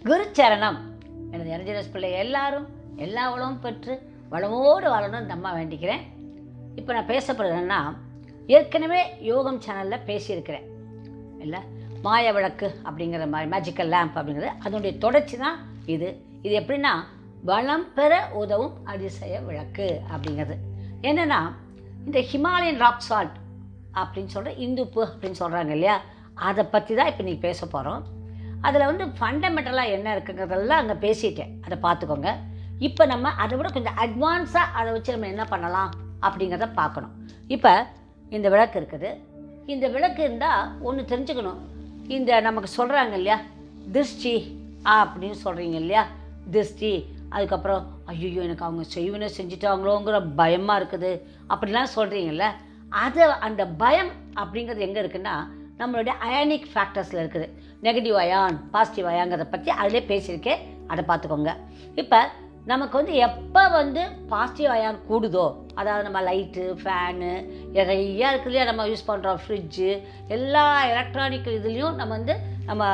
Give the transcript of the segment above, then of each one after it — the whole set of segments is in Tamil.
குருச்சரணம் எனது எனர்ஜினஸ் பிள்ளை எல்லாரும் எல்லா வளமும் பெற்று வளமோடு வாழணும்னு இந்த அம்மா வேண்டிக்கிறேன் இப்போ நான் பேசப்படுறேன்னா ஏற்கனவே யோகம் சேனலில் பேசியிருக்கிறேன் இல்லை மாய விளக்கு அப்படிங்கிற மாதிரி மேஜிக்கல் லேம்ப் அப்படிங்கிறது அதனுடைய தொடர்ச்சி தான் இது இது எப்படின்னா வளம் பெற உதவும் அதிசய விளக்கு அப்படிங்கிறது என்னென்னா இந்த ஹிமாலயன் ராக் சால்ட் அப்படின்னு சொல்கிற இந்துப்பு அப்படின்னு சொல்கிறாங்க இல்லையா அதை பற்றி தான் இப்போ நீங்கள் பேச போகிறோம் அதில் வந்து ஃபண்டமெண்டலாக என்ன இருக்குங்கிறதெல்லாம் அங்கே பேசிட்டேன் அதை பார்த்துக்கோங்க இப்போ நம்ம அதை விட கொஞ்சம் அட்வான்ஸாக அதை வச்சு நம்ம என்ன பண்ணலாம் அப்படிங்கிறத பார்க்கணும் இப்போ இந்த விளக்கு இருக்குது இந்த விளக்கு இருந்தால் ஒன்று தெரிஞ்சுக்கணும் இந்த நமக்கு சொல்கிறாங்க இல்லையா திருஷ்டி அப்படின்னு சொல்கிறீங்க இல்லையா திருஷ்டி அதுக்கப்புறம் ஐயோ எனக்கு அவங்க செய்வினை செஞ்சுட்டாங்களோங்கிற பயமாக இருக்குது அப்படிலாம் சொல்கிறீங்கல்ல அது அந்த பயம் அப்படிங்கிறது எங்கே இருக்குன்னா நம்மளுடைய அயானிக் ஃபேக்டர்ஸில் இருக்குது நெகட்டிவ் அயான் பாசிட்டிவ் அயாங்கிறத பற்றி அதிலே பேசியிருக்கேன் அதை பார்த்துக்கோங்க இப்போ நமக்கு வந்து எப்போ வந்து பாசிட்டிவ் அயான் கூடுதோ அதாவது நம்ம லைட்டு ஃபேனு நிறையா இருக்கு இல்லையா நம்ம யூஸ் பண்ணுறோம் ஃப்ரிட்ஜு எல்லா எலக்ட்ரானிக் இதுலேயும் நம்ம வந்து நம்ம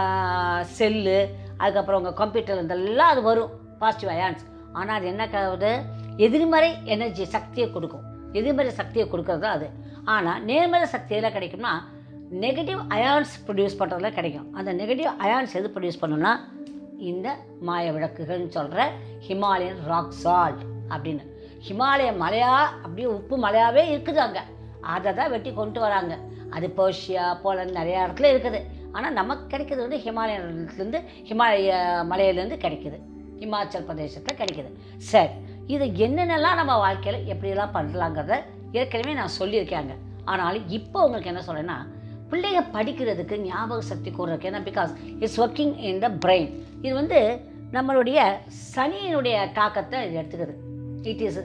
செல்லு அதுக்கப்புறம் உங்கள் கம்ப்யூட்டர் இதெல்லாம் அது வரும் பாசிட்டிவ் அயான்ஸ் ஆனால் அது என்ன ஆகுது எதிர்மறை எனர்ஜி சக்தியை கொடுக்கும் எதிர்மறை சக்தியை கொடுக்கறது தான் அது ஆனால் நேர்மறை சக்தி எதில் கிடைக்கும்னா நெகட்டிவ் அயான்ஸ் ப்ரொடியூஸ் பண்ணுறதுல கிடைக்கும் அந்த நெகட்டிவ் அயான்ஸ் எது ப்ரொடியூஸ் பண்ணுன்னா இந்த மாய விளக்குகள்னு சொல்கிற ஹிமாலயன் ராக் சால்ட் அப்படின்னு ஹிமாலய மலையா அப்படியே உப்பு மலையாகவே இருக்குது அங்கே அதை தான் வெட்டி கொண்டு வராங்க அது பர்ஷியா போலந்து நிறையா இடத்துல இருக்குது ஆனால் நமக்கு கிடைக்கிறது வந்து ஹிமாலயன்லேருந்து ஹிமாலய மலையிலேருந்து கிடைக்குது ஹிமாச்சல் பிரதேசத்தில் கிடைக்குது சரி இது என்னென்னலாம் நம்ம வாழ்க்கையில் எப்படியெல்லாம் பண்ணலாங்கிறத ஏற்கனவே நான் சொல்லியிருக்கேங்க ஆனாலும் இப்போ உங்களுக்கு என்ன சொல்கிறேன்னா பிள்ளைங்க படிக்கிறதுக்கு ஞாபக சக்தி கூடுறதுக்கு ஏன்னா because it's working in the brain இது வந்து நம்மளுடைய சனியினுடைய தாக்கத்தை இது எடுத்துக்குது இட் இஸ்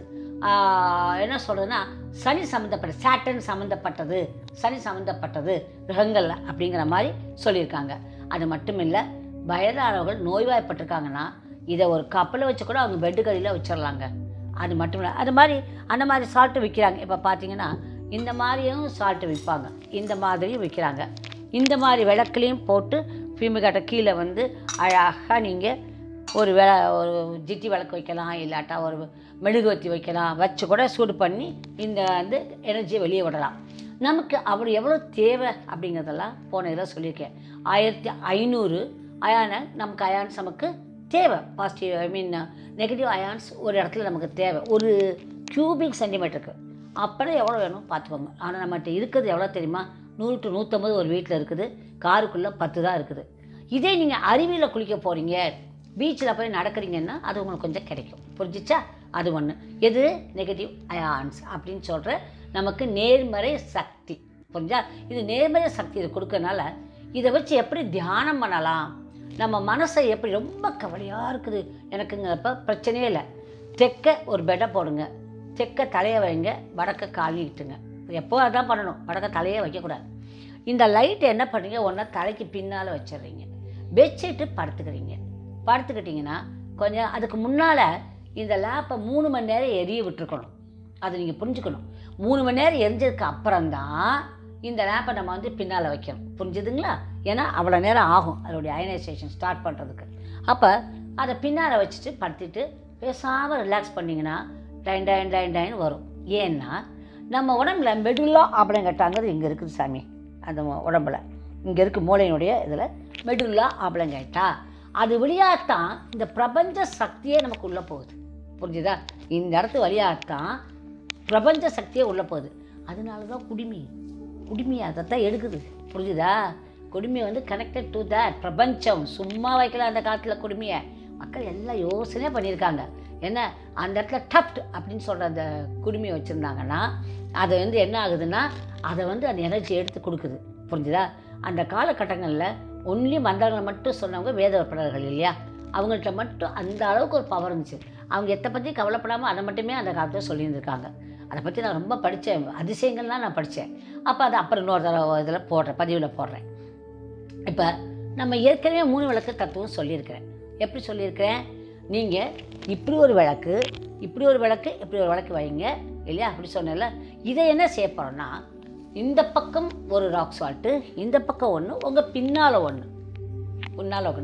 என்ன சொல்கிறதுன்னா சனி சம்மந்தப்பட்ட சேட்டன் சம்மந்தப்பட்டது சனி சம்மந்தப்பட்டது கிரகங்கள் அப்படிங்கிற மாதிரி சொல்லியிருக்காங்க அது மட்டும் இல்லை வயதானவர்கள் நோய்வாய்ப்பட்டிருக்காங்கன்னா இதை ஒரு கப்பலை வச்சு கூட அவங்க பெட்டுக்கடியில் வச்சிடலாங்க அது மட்டும் இல்லை அது மாதிரி அந்த மாதிரி சால்ட்டு விற்கிறாங்க இப்போ பார்த்தீங்கன்னா இந்த மாதிரியும் சால்ட்டு விற்பாங்க இந்த மாதிரியும் விற்கிறாங்க இந்த மாதிரி விளக்குலையும் போட்டு ஃபீமிகாட்ட கீழே வந்து அழகாக நீங்கள் ஒரு விள ஒரு ஜிட்டி விளக்கு வைக்கலாம் இல்லாட்டா ஒரு மெழுகுவத்தி வைக்கலாம் வச்சு கூட சூடு பண்ணி இந்த வந்து எனர்ஜியை வெளியே விடலாம் நமக்கு அவ்வளோ எவ்வளோ தேவை அப்படிங்கிறதெல்லாம் போன இதில் சொல்லியிருக்கேன் ஆயிரத்தி ஐநூறு அயான நமக்கு அயான்ஸ் நமக்கு தேவை positive I mean negative ions ஒரு இடத்துல நமக்கு தேவை ஒரு கியூபிக் சென்டிமீட்டருக்கு அப்புறம் எவ்வளோ வேணும் பார்த்துக்கோங்க ஆனால் நம்மகிட்ட இருக்கிறது எவ்வளோ தெரியுமா நூறு டு நூற்றம்பது ஒரு வீட்டில் இருக்குது காருக்குள்ளே பத்து தான் இருக்குது இதே நீங்கள் அருவியில் குளிக்க போகிறீங்க பீச்சில் போய் நடக்கிறீங்கன்னா அது உங்களுக்கு கொஞ்சம் கிடைக்கும் புரிஞ்சிச்சா அது ஒன்று எது நெகட்டிவ் அயான்ஸ் அப்படின்னு சொல்கிற நமக்கு நேர்மறை சக்தி புரிஞ்சா இது நேர்மறை சக்தி இது கொடுக்கறனால இதை வச்சு எப்படி தியானம் பண்ணலாம் நம்ம மனசை எப்படி ரொம்ப கவலையாக இருக்குது எனக்குங்கிறப்ப பிரச்சனையே இல்லை தெற்க ஒரு பெட்டை போடுங்க தெற்க தலையை வைங்க வடக்க கால் நீட்டுங்க எப்போ அதான் பண்ணணும் வடக்க தலையே வைக்கக்கூடாது இந்த லைட்டை என்ன பண்ணுறீங்க ஒன்றா தலைக்கு பின்னால் வச்சிடுறீங்க வச்சுட்டு படுத்துக்கிறீங்க படுத்துக்கிட்டிங்கன்னா கொஞ்சம் அதுக்கு முன்னால் இந்த லேப்பை மூணு மணி நேரம் எரிய விட்டுருக்கணும் அது நீங்கள் புரிஞ்சுக்கணும் மூணு மணி நேரம் எரிஞ்சதுக்கு அப்புறம்தான் இந்த லேப்பை நம்ம வந்து பின்னால் வைக்கணும் புரிஞ்சுதுங்களா ஏன்னா அவ்வளோ நேரம் ஆகும் அதோடைய அயனைசேஷன் ஸ்டார்ட் பண்ணுறதுக்கு அப்போ அதை பின்னால் வச்சுட்டு படுத்திட்டு பேசாமல் ரிலாக்ஸ் பண்ணிங்கன்னா டைன் டைன் டைன் டைன் வரும் ஏன்னா நம்ம உடம்புல மெடுலா ஆம்பளங்கட்டாங்கிறது இங்கே இருக்குது சாமி அந்த உடம்புல இங்கே இருக்குது மூளையினுடைய இதில் மெடுல்லா ஆம்பளங்கட்டா அது வழியாகத்தான் இந்த பிரபஞ்ச சக்தியே நமக்கு உள்ளே போகுது புரிஞ்சுதா இந்த இடத்து வழியாகத்தான் பிரபஞ்ச சக்தியே உள்ளே போகுது அதனால தான் குடிமி குடிமி அதை தான் எடுக்குது புரிஞ்சுதா குடுமி வந்து கனெக்டட் டு தட் பிரபஞ்சம் சும்மா வைக்கல அந்த காலத்தில் குடுமியை மக்கள் எல்லாம் யோசனையே பண்ணியிருக்காங்க என்ன அந்த இடத்துல டப்ட் அப்படின்னு சொல்கிற அந்த குடுமியை வச்சுருந்தாங்கன்னா அது வந்து என்ன ஆகுதுன்னா அதை வந்து அந்த எனர்ஜி எடுத்து கொடுக்குது புரிஞ்சுதா அந்த காலகட்டங்களில் ஒன்லி மந்திரங்களை மட்டும் சொன்னவங்க வேதவற்படர்கள் இல்லையா அவங்கள்ட்ட மட்டும் அந்த அளவுக்கு ஒரு பவர் இருந்துச்சு அவங்க எத்தை பற்றி கவலைப்படாமல் அதை மட்டுமே அந்த காலத்தில் சொல்லியிருந்திருக்காங்க அதை பற்றி நான் ரொம்ப படித்தேன் அதிசயங்கள்லாம் நான் படித்தேன் அப்போ அதை அப்புறம் இன்னொரு தடவை இதில் போடுறேன் பதிவில் போடுறேன் இப்போ நம்ம ஏற்கனவே மூணு விளக்கு தத்துவம் சொல்லியிருக்கிறேன் எப்படி சொல்லியிருக்கிறேன் நீங்கள் இப்படி ஒரு விளக்கு இப்படி ஒரு விளக்கு இப்படி ஒரு விளக்கு வைங்க இல்லையா அப்படி சொன்னேன்ல இதை என்ன செய்ய போகிறோன்னா இந்த பக்கம் ஒரு ராக் சால்ட்டு இந்த பக்கம் ஒன்று உங்கள் பின்னால் ஒன்று பின்னால் ஒன்று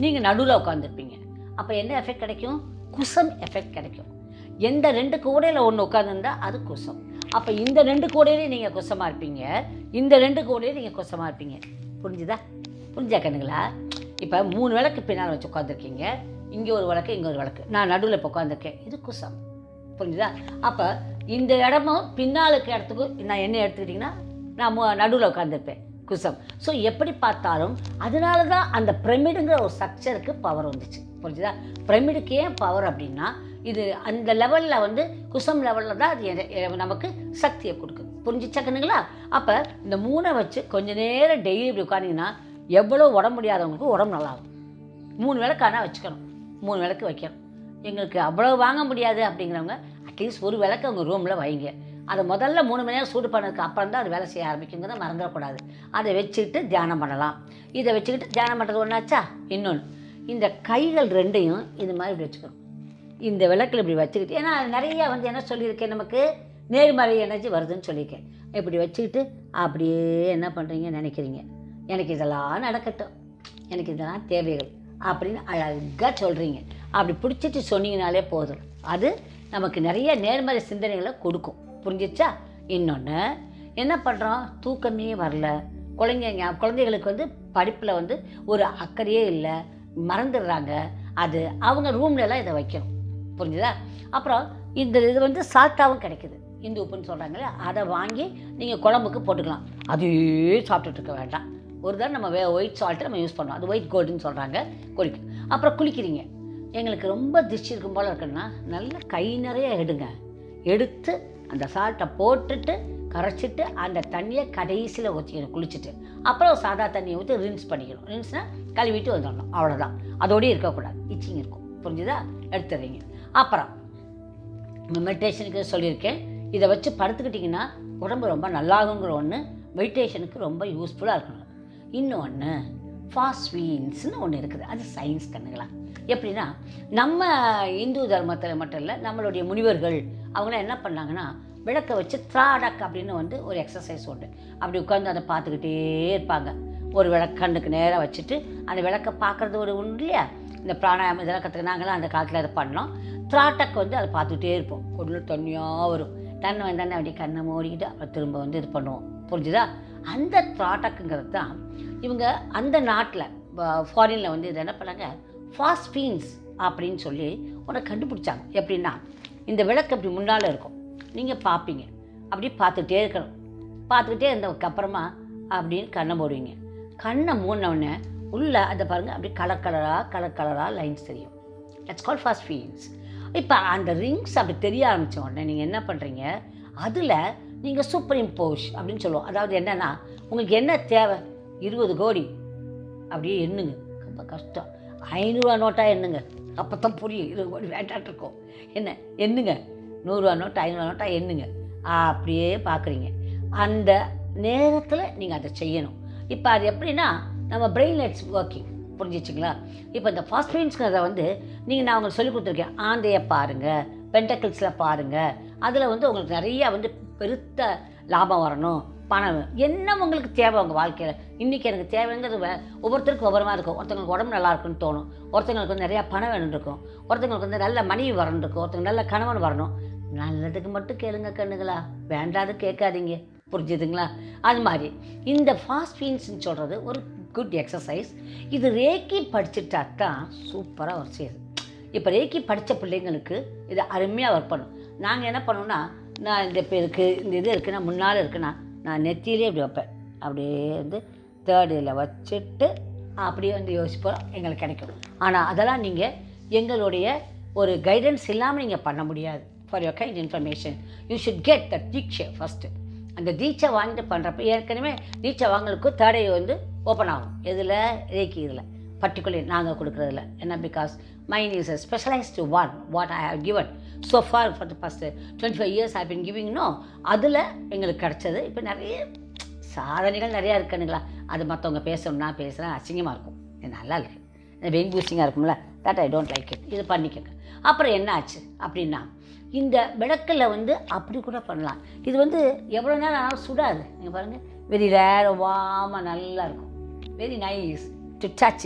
நீங்கள் நடுவில் உட்காந்துருப்பீங்க அப்போ என்ன எஃபெக்ட் கிடைக்கும் குசம் எஃபெக்ட் கிடைக்கும் எந்த ரெண்டு கூடையில் ஒன்று உட்காந்துருந்தா அது குசம் அப்போ இந்த ரெண்டு கூடையிலையும் நீங்கள் குசமாக இருப்பீங்க இந்த ரெண்டு கூடையிலையும் நீங்கள் குசமாக இருப்பீங்க புரிஞ்சுதா புரிஞ்சா கண்ணுங்களா இப்போ மூணு விளக்கு பின்னால் வச்சு உட்காந்துருக்கீங்க இங்கே ஒரு விளக்கு இங்கே ஒரு விளக்கு நான் நடுவில் இப்போ உட்காந்துருக்கேன் இது குசம் புரிஞ்சுதா அப்போ இந்த இடமும் பின்னால் இருக்க இடத்துக்கும் நான் என்ன எடுத்துக்கிட்டிங்கன்னா நான் மு- நடுவில் உட்காந்துருப்பேன் குசம் ஸோ எப்படி பார்த்தாலும் அதனால தான் அந்த பிரமிடுங்கிற ஒரு ஸ்ட்ரக்சருக்கு பவர் வந்துச்சு புரிஞ்சுதா பிரமிடுக்கு ஏன் பவர் அப்படின்னா இது அந்த லெவலில் வந்து குசம் லெவலில் தான் அது எ- எ- நமக்கு சக்தியை கொடுக்குது புரிஞ்சுச்சா கண்ணுங்களா அப்போ இந்த மூணை வச்சு கொஞ்ச நேரம் டெய்லி இப்படி உட்காந்திங்கன்னா எவ்வளோ உடம்பு முடியாதவங்களுக்கு உடம்பு நல்லாகும் மூணு விளக்கு ஆனால் வச்சுக்கணும் மூணு விளக்கு வைக்கணும் எங்களுக்கு அவ்வளோ வாங்க முடியாது அப்படிங்கிறவங்க அட்லீஸ்ட் ஒரு விளக்கு அவங்க ரூமில் வைங்க அதை முதல்ல மூணு மணி நேரம் சூடு பண்ணதுக்கு அப்புறம் தான் அது வேலை செய்ய ஆரம்பிக்குங்கிறத மறந்துடக்கூடாது அதை வச்சுக்கிட்டு தியானம் பண்ணலாம் இதை வச்சுக்கிட்டு தியானம் பண்ணுறது ஒன்றாச்சா இன்னொன்று இந்த கைகள் ரெண்டையும் இது மாதிரி இப்படி வச்சுக்கணும் இந்த விளக்கில் இப்படி வச்சுக்கிட்டு ஏன்னா அது நிறைய வந்து என்ன சொல்லியிருக்கேன் நமக்கு நேர்மறை எனர்ஜி வருதுன்னு சொல்லியிருக்கேன் இப்படி வச்சுக்கிட்டு அப்படியே என்ன பண்ணுறீங்க நினைக்கிறீங்க எனக்கு இதெல்லாம் நடக்கட்டும் எனக்கு இதெல்லாம் தேவைகள் அப்படின்னு அழகாக சொல்கிறீங்க அப்படி பிடிச்சிட்டு சொன்னீங்கனாலே போதும் அது நமக்கு நிறைய நேர்மறை சிந்தனைகளை கொடுக்கும் புரிஞ்சிச்சா இன்னொன்று என்ன பண்ணுறோம் தூக்கமே வரல குழந்தைங்க குழந்தைகளுக்கு வந்து படிப்பில் வந்து ஒரு அக்கறையே இல்லை மறந்துடுறாங்க அது அவங்க ரூம்ல எல்லாம் இதை வைக்கணும் புரிஞ்சுதா அப்புறம் இந்த இது வந்து சால்ட்டாகவும் கிடைக்குது இந்து உப்புன்னு சொல்கிறாங்களே அதை வாங்கி நீங்கள் குழம்புக்கு போட்டுக்கலாம் அதையே சாப்பிட்டுட்டு இருக்க வேண்டாம் ஒரு தான் நம்ம வே ஒயிட் சால்ட்டு நம்ம யூஸ் பண்ணோம் அது ஒயிட் கோல்டுன்னு சொல்கிறாங்க குளிக்க அப்புறம் குளிக்கிறீங்க எங்களுக்கு ரொம்ப திருஷ்டி இருக்கும் போல் இருக்குன்னா நல்லா கை நிறைய எடுங்க எடுத்து அந்த சால்ட்டை போட்டுட்டு கரைச்சிட்டு அந்த தண்ணியை கடைசியில் ஊற்றிக்கணும் குளிச்சுட்டு அப்புறம் சாதா தண்ணியை ஊற்றி ரின்ஸ் பண்ணிக்கணும் ரின்ஸ்னால் கழுவிட்டு வந்துடணும் அவ்வளோதான் அதோடய இருக்கக்கூடாது இச்சிங் இருக்கும் புரிஞ்சுதா எடுத்துடுறீங்க அப்புறம் மெடிடேஷனுக்கு சொல்லியிருக்கேன் இதை வச்சு படுத்துக்கிட்டிங்கன்னா உடம்பு ரொம்ப நல்லாகுங்கிற ஒன்று மெடிடேஷனுக்கு ரொம்ப யூஸ்ஃபுல்லாக இருக்கணும் இன்னொன்று ஃபாஸ்வீன்ஸ்னு ஒன்று இருக்குது அது சயின்ஸ் கண்ணுங்களா எப்படின்னா நம்ம இந்து தர்மத்தில் மட்டும் இல்லை நம்மளுடைய முனிவர்கள் அவங்களாம் என்ன பண்ணாங்கன்னா விளக்கை வச்சு த்ராடக் அப்படின்னு வந்து ஒரு எக்ஸசைஸ் உண்டு அப்படி உட்காந்து அதை பார்த்துக்கிட்டே இருப்பாங்க ஒரு விளக்கு கண்ணுக்கு நேராக வச்சுட்டு அந்த விளக்கை பார்க்குறது ஒரு உண்டு இல்லையா இந்த பிராணாயாமம் இதெல்லாம் கற்றுக்க நாங்களாம் அந்த காலத்தில் அதை பண்ணோம் த்ராட்டக் வந்து அதை பார்த்துக்கிட்டே இருப்போம் கொஞ்சம் தண்ணியாக வரும் தண்ணி வந்தானே அப்படி கண்ணை மூடிக்கிட்டு அப்புறம் திரும்ப வந்து இது பண்ணுவோம் புரிஞ்சுதா அந்த த்ராட்டக்குங்கிறது தான் இவங்க அந்த நாட்டில் ஃபாரினில் வந்து இதை என்ன பண்ணாங்க ஃபாஸ்பீன்ஸ் அப்படின்னு சொல்லி உன்னை கண்டுபிடிச்சாங்க எப்படின்னா இந்த விளக்கு அப்படி முன்னால் இருக்கும் நீங்கள் பார்ப்பீங்க அப்படியே பார்த்துக்கிட்டே இருக்கணும் பார்த்துக்கிட்டே இருந்ததுக்கு அப்புறமா அப்படின்னு கண்ணை மூடுவீங்க கண்ணை மூடினவுடனே உள்ளே அதை பாருங்கள் அப்படி கலர் கலராக கலர் கலராக லைன்ஸ் தெரியும் இட்ஸ் கால் ஃபாஸ்ட் ஃபீல்ஸ் இப்போ அந்த ரிங்ஸ் அப்படி தெரிய ஆரம்பித்த உடனே நீங்கள் என்ன பண்ணுறீங்க அதில் நீங்கள் சூப்பர் இம்போஸ் அப்படின்னு சொல்லுவோம் அதாவது என்னென்னா உங்களுக்கு என்ன தேவை இருபது கோடி அப்படியே எண்ணுங்க ரொம்ப கஷ்டம் ஐநூறுரூவா நோட்டாக எண்ணுங்க அப்போ தான் புரியும் இருபது கோடி வேண்டாட்டு இருக்கோம் என்ன எண்ணுங்க நூறுரூவா நோட்டு ஐநூறுவா நோட்டாக எண்ணுங்க அப்படியே பார்க்குறீங்க அந்த நேரத்தில் நீங்கள் அதை செய்யணும் இப்போ அது எப்படின்னா நம்ம பிரெயின் இட்ஸ் ஒர்க்கிங் புரிஞ்சிச்சிங்களா இப்போ இந்த ஃபாஸ்பீன்ஸ்ங்கிறத வந்து நீங்கள் நான் உங்களுக்கு சொல்லி கொடுத்துருக்கேன் ஆந்தையை பாருங்கள் பென்டக்கிள்ஸில் பாருங்கள் அதில் வந்து உங்களுக்கு நிறைய வந்து பெருத்த லாபம் வரணும் பணம் என்ன உங்களுக்கு தேவை உங்கள் வாழ்க்கையில் இன்றைக்கி எனக்கு தேவைங்கிறது வே- ஒவ்வொருத்தருக்கும் ஒவ்வொருமா இருக்கும் ஒருத்தங்களுக்கு உடம்பு நல்லா இருக்குன்னு தோணும் ஒருத்தங்களுக்கு வந்து நிறையா பணம் வேணும்னு இருக்கும் ஒருத்தங்களுக்கு வந்து நல்ல மனைவி வரணும் இருக்கும் ஒருத்தங்க நல்ல கணவன் வரணும் நல்லதுக்கு மட்டும் கேளுங்க கண்ணுங்களா வேண்டாது கேட்காதீங்க புரிஞ்சுதுங்களா அது மாதிரி இந்த ஃபாஸ்பீன்ஸ்னு சொல்கிறது ஒரு குட் எக்ஸசைஸ் இது ரேக்கி படிச்சுட்டா தான் சூப்பராக ஒர்க் செய்யுது இப்போ ரேக்கி படித்த பிள்ளைங்களுக்கு இது அருமையாக ஒர்க் பண்ணும் நாங்கள் என்ன பண்ணோம்னா நான் இந்த இப்போ இருக்குது இந்த இது இருக்குன்னா முன்னால் இருக்குன்னா நான் நெத்தியிலே இப்படி வைப்பேன் அப்படியே வந்து தேர்ட் இதில் வச்சுட்டு அப்படியே வந்து யோசிப்போம் எங்களுக்கு கிடைக்கும் ஆனால் அதெல்லாம் நீங்கள் எங்களுடைய ஒரு கைடன்ஸ் இல்லாமல் நீங்கள் பண்ண முடியாது for your kind information you should get the தீட்சை ஃபஸ்ட்டு அந்த தீட்சை வாங்கிட்டு பண்ணுறப்ப ஏற்கனவே தீட்சை வாங்கலுக்கு தேர்டை வந்து ஓப்பன் ஆகும் எதில் ரேக்கி இதில் பர்டிகுலர் நாங்கள் கொடுக்குறதில்ல என்ன because mind is a specialized to one what I have given so far for the past twenty five years I been கிவிங்னோ அதில் எங்களுக்கு கிடச்சது இப்போ நிறைய சாதனைகள் நிறையா இருக்குனுங்களா அது மற்றவங்க பேசணும்னா பேசுகிறேன் அசிங்கமாக இருக்கும் இது நல்லா இருக்கு வெயின் பூஸ்டிங்காக இருக்கும்ல that I don't like it இது பண்ணிக்கோங்க அப்புறம் என்ன ஆச்சு அப்படின்னா இந்த விளக்கில் வந்து அப்படி கூட பண்ணலாம் இது வந்து எவ்வளோ நேரம் ஆனாலும் சுடாது நீங்கள் பாருங்கள் வெரி ரேர் வாமாக நல்லா இருக்கும் very nice to touch it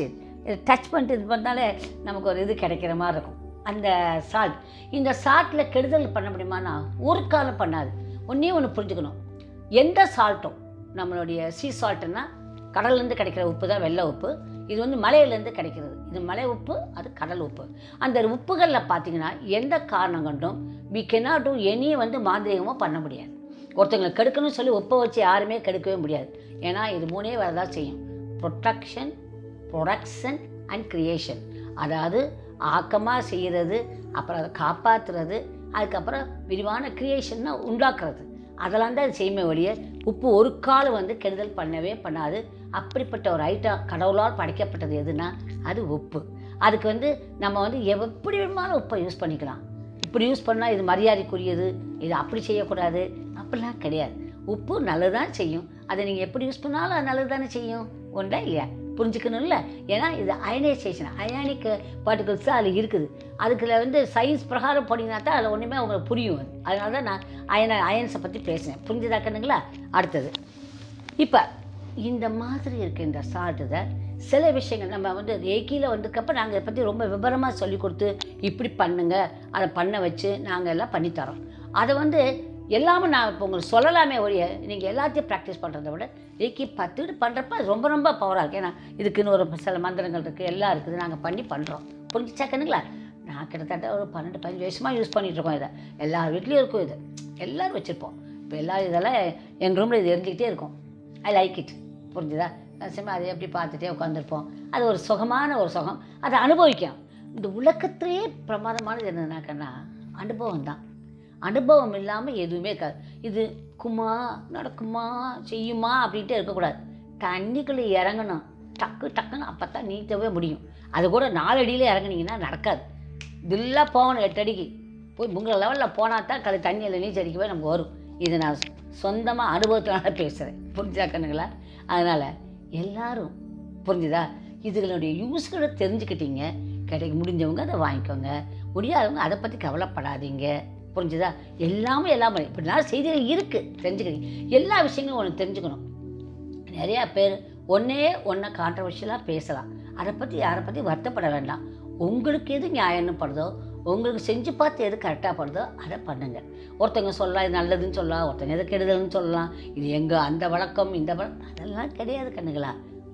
இதை டச் பண்ணிட்டு இது பண்ணாலே நமக்கு ஒரு இது கிடைக்கிற மாதிரி இருக்கும் அந்த சால்ட் இந்த சால்ட்டில் கெடுதல் பண்ண முடியுமானா ஒரு காலம் பண்ணாது ஒன்றே ஒன்று புரிஞ்சுக்கணும் எந்த சால்ட்டும் நம்மளுடைய சீ சால்ட்டுன்னா கடல்லேருந்து கிடைக்கிற உப்பு தான் வெள்ளை உப்பு இது வந்து மலையிலேருந்து கிடைக்கிறது இது மலை உப்பு அது கடல் உப்பு அந்த உப்புகளில் பார்த்தீங்கன்னா எந்த காரணம் கொண்டும் வி cannot do எனி வந்து மாந்திரிகமாக பண்ண முடியாது ஒருத்தங்களை கெடுக்கணும்னு சொல்லி உப்பை வச்சு யாருமே கெடுக்கவே முடியாது ஏன்னா இது மூணே வரதான் செய்யும் ப்ரொட்டக்ஷன் ப்ரொடக்ஷன் அண்ட் கிரியேஷன் அதாவது ஆக்கமாக செய்கிறது அப்புறம் அதை காப்பாற்றுறது அதுக்கப்புறம் விரிவான கிரியேஷன்னா உண்டாக்குறது அதெல்லாம் தான் அது செய்யுமே ஒழிய உப்பு ஒரு காலம் வந்து கெடுதல் பண்ணவே பண்ணாது அப்படிப்பட்ட ஒரு ஐட்டம் கடவுளால் படைக்கப்பட்டது எதுனா அது உப்பு அதுக்கு வந்து நம்ம வந்து எப்படி வேணுமாலும் உப்பை யூஸ் பண்ணிக்கலாம் இப்படி யூஸ் பண்ணால் இது மரியாதைக்குரியது இது அப்படி செய்யக்கூடாது அப்படிலாம் கிடையாது உப்பு நல்லதான் செய்யும் அதை நீங்கள் எப்படி யூஸ் பண்ணாலும் அது நல்லது தானே செய்யும் ஒன்றா இல்லையா புரிஞ்சுக்கணும்ல ஏன்னா இது அயனைசேஷன் அயானிக் பார்ட்டிகல்ஸ் தான் அதில் இருக்குது அதுக்குள்ள வந்து சயின்ஸ் பிரகாரம் போனீங்கன்னா தான் அதில் ஒன்றுமே உங்களுக்கு புரியும் அது அதனால தான் நான் அயன அயன்ஸை பற்றி பேசினேன் புரிஞ்சுதாக்கணுங்களா அடுத்தது இப்போ இந்த மாதிரி இருக்க இந்த சால்ட்டு சில விஷயங்கள் நம்ம வந்து ஏக்கியில் வந்ததுக்கப்ப நாங்கள் இதை பற்றி ரொம்ப விவரமாக சொல்லி கொடுத்து இப்படி பண்ணுங்க அதை பண்ண வச்சு நாங்கள் எல்லாம் பண்ணித்தரோம் அதை வந்து எல்லாமே நான் இப்போ உங்களுக்கு சொல்லலாமே ஒழிய நீங்கள் எல்லாத்தையும் ப்ராக்டிஸ் பண்ணுறத விட ஏக்கி பத்துட்டு பண்ணுறப்ப அது ரொம்ப ரொம்ப பவராக இருக்குது ஏன்னா இதுக்குன்னு ஒரு சில மந்திரங்கள் இருக்குது எல்லாம் இருக்குது நாங்கள் பண்ணி பண்ணுறோம் புரிஞ்சுச்சாக்கணுங்களா நான் கிட்டத்தட்ட ஒரு பன்னெண்டு பதினஞ்சு வருஷமாக யூஸ் பண்ணிட்டு இருக்கோம் இதை எல்லார் வீட்லேயும் இருக்கும் இது எல்லோரும் வச்சுருப்போம் இப்போ எல்லா இதெல்லாம் என் ரூமில் இது எரிஞ்சிக்கிட்டே இருக்கும் ஐ லைக் இட் புரிஞ்சுதா சும்மா அதை எப்படி பார்த்துட்டே உட்காந்துருப்போம் அது ஒரு சுகமான ஒரு சுகம் அதை அனுபவிக்கும் இந்த உலகத்திலேயே பிரமாதமானது என்னன்னாக்கன்னா அனுபவம் தான் அனுபவம் இல்லாமல் எதுவுமே இருக்காது இது குமா நடக்குமா செய்யுமா அப்படின்ட்டு இருக்கக்கூடாது தண்ணிக்குள்ளே இறங்கணும் டக்கு டக்குன்னு அப்போ தான் நீட்டவே முடியும் அது கூட நாலு அடியில் இறங்குனீங்கன்னா நடக்காது இதெல்லாம் போகணும் எட்டு அடிக்கு போய் உங்கள் லெவலில் போனால் தான் கலை தண்ணியில் நீச்சல் அடிக்கவே நமக்கு வரும் இது நான் சொந்தமாக அனுபவத்தினால பேசுகிறேன் புரிஞ்சா கண்ணுங்களா அதனால் எல்லாரும் புரிஞ்சுதா இதுகளுடைய யூஸ்களை தெரிஞ்சுக்கிட்டீங்க கிடைக்க முடிஞ்சவங்க அதை வாங்கிக்கோங்க முடியாதவங்க அதை பற்றி கவலைப்படாதீங்க புரிஞ்சுதா எல்லாமே எல்லாமே இப்படி நிறைய செய்திகள் இருக்குது தெரிஞ்சுக்கிறீங்க எல்லா விஷயங்களும் ஒன்று தெரிஞ்சுக்கணும் நிறையா பேர் ஒன்றே ஒன்றை கான்ட்ரவர்ஷியலாக பேசலாம் அதை பற்றி யாரை பற்றி வருத்தப்பட வேண்டாம் உங்களுக்கு எது நியாயம்னு படுதோ உங்களுக்கு செஞ்சு பார்த்து எது கரெக்டாக படுதோ அதை பண்ணுங்க ஒருத்தங்க சொல்லலாம் இது நல்லதுன்னு சொல்லலாம் ஒருத்தங்க எது கெடுதல்னு சொல்லலாம் இது எங்கே அந்த வழக்கம் இந்த வழக்கம் அதெல்லாம் கிடையாது கண்ணுங்களா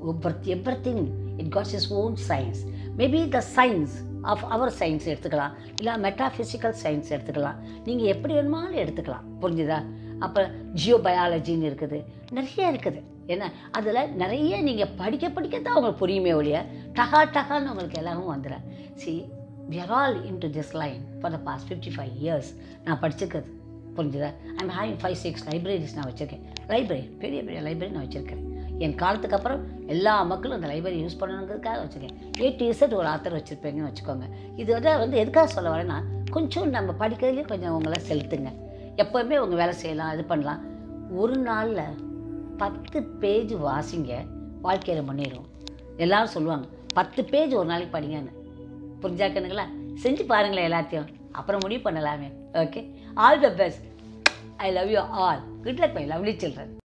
everything it God's is own science maybe the science of our science எடுத்துக்கலாம் இல்லை மெட்டாஃபிசிக்கல் சயின்ஸ் எடுத்துக்கலாம் நீங்கள் எப்படி வேணுமாலும் எடுத்துக்கலாம் புரிஞ்சுதா அப்புறம் ஜியோ பயாலஜின்னு இருக்குது நிறைய இருக்குது ஏன்னா அதில் நிறைய நீங்கள் படிக்க படிக்க தான் உங்களுக்கு புரியுமே ஒழிய டகா டகான்னு உங்களுக்கு எல்லாமும் வந்துடும் see we are all into this line for the past 55 years நான் படிச்சிருக்கிறது புரிஞ்சுதா I'm having five six libraries நான் வச்சுருக்கேன் லைப்ரரி பெரிய பெரிய லைப்ரரி நான் வச்சுருக்கேன் என் காலத்துக்கு அப்புறம் எல்லா மக்களும் அந்த லைப்ரரி யூஸ் பண்ணணுங்கிறதுக்காக வச்சுருக்கேன் ஏ டிசர்ட் ஒரு ஆத்தர் வச்சுருப்பேங்கன்னு வச்சுக்கோங்க இது வந்து வந்து எதுக்காக சொல்ல வரேன்னா கொஞ்சம் நம்ம படிக்கிறதுலேயே கொஞ்சம் உங்களை செலுத்துங்க எப்போவுமே உங்கள் வேலை செய்யலாம் இது பண்ணலாம் ஒரு நாளில் பத்து பேஜ் வாசிங்க வாழ்க்கையில் முன்னேறும் எல்லாரும் சொல்லுவாங்க பத்து பேஜ் ஒரு நாளைக்கு படிங்கன்னு புரிஞ்சாக்கணுங்களா செஞ்சு பாருங்களேன் எல்லாத்தையும் அப்புறம் முடிவு பண்ணலாமே okay all the best I love you all good luck my lovely children